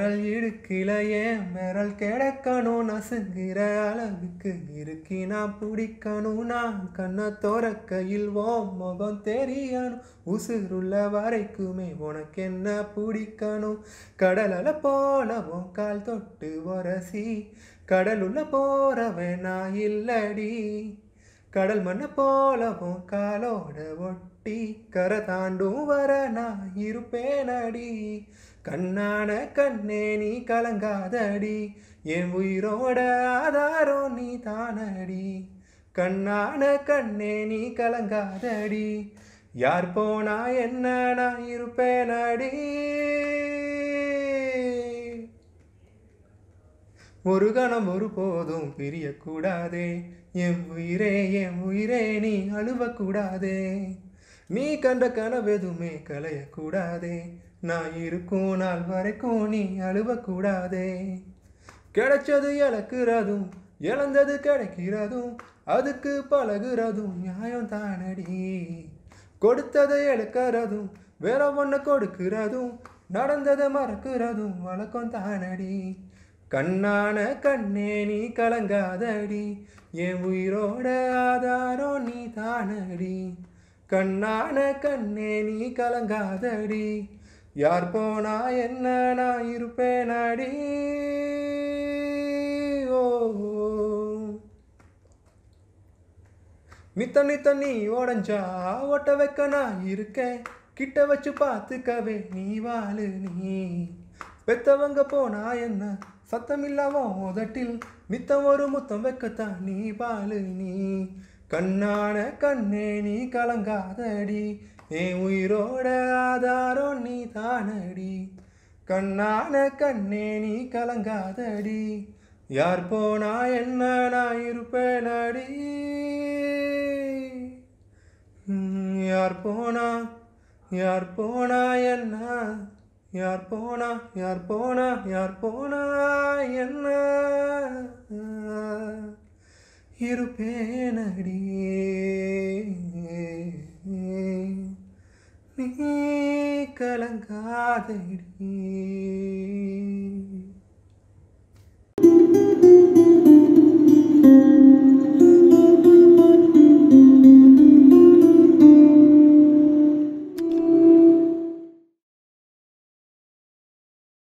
விரல் இடுக்கிலையே விரல் கிடக்கணும் நசுங்கிற அளவுக்கு இருக்கி நான் பிடிக்கணும் நான் கண்ணை துறக்கையில் ஓ முகம் தெரியணும் உசுருள்ள வரைக்குமே உனக்கு என்ன பிடிக்கணும் கடலல போலவும் கால் தொட்டு உரசி கடலுள்ள போறவன் நான் இல்லடி கடல் மண்ணை போலவும் காலோட ஒட்டி கரை தாண்டும் வர நான் இருப்பேனடி கண்ணான கண்ணே நீ கலங்காதடி என் உயிரோட ஆதாரம் நீ தானடி கண்ணான கண்ணே நீ கலங்காதடி யார் போனா என்ன நான் இருப்பேனடி ஒரு கணம் ஒரு போதும் பிரியக்கூடாதே என் உயிரே என் உயிரே நீ அழுவக்கூடாதே நீ கண்ட கனவெதுமே கலையக்கூடாதே நான் இருக்கும் நாள் வரைக்கும் நீ அழுவக்கூடாதே கிடைச்சது இழக்கிறதும் இழந்தது கிடைக்கிறதும் அதுக்கு பழகுறதும் நியாயம் தானடி கொடுத்ததை இழக்கிறதும் வேற ஒன்று கொடுக்கிறதும் நடந்ததை மறக்கிறதும் வழக்கம் தானடி கண்ணான கண்ணே நீ கலங்காதடி என் உயிரோட ஆதாரம் நீ தானடி கண்ணான கண்ணே நீ கலங்காதடி யார் போனா என்ன நான் இருப்பேனடி ஓ நித்த நித்த நீ உடஞ்சா ஓட்ட வைக்க நான் இருக்கேன் கிட்ட வச்சு பார்த்துக்கவே நீ வாழு நீ பெத்தவங்க போனா என்ன சத்தமில்லாம உதட்டில் நித்தம் ஒரு முத்தம் வைக்கத்தான் நீ பாலு நீ கண்ணான கண்ணே நீ கலங்காதடி என் உயிரோட ஆதாரம் நீ தானடி கண்ணான கண்ணே நீ கலங்காதடி யார் போனா என்ன நான் இருப்பேனடி ம், யார் போனா யார் போனா என்ன யார் போனா யார் போனா யார் போனா என்ன இருப்பேனடி நீ கலங்காதடி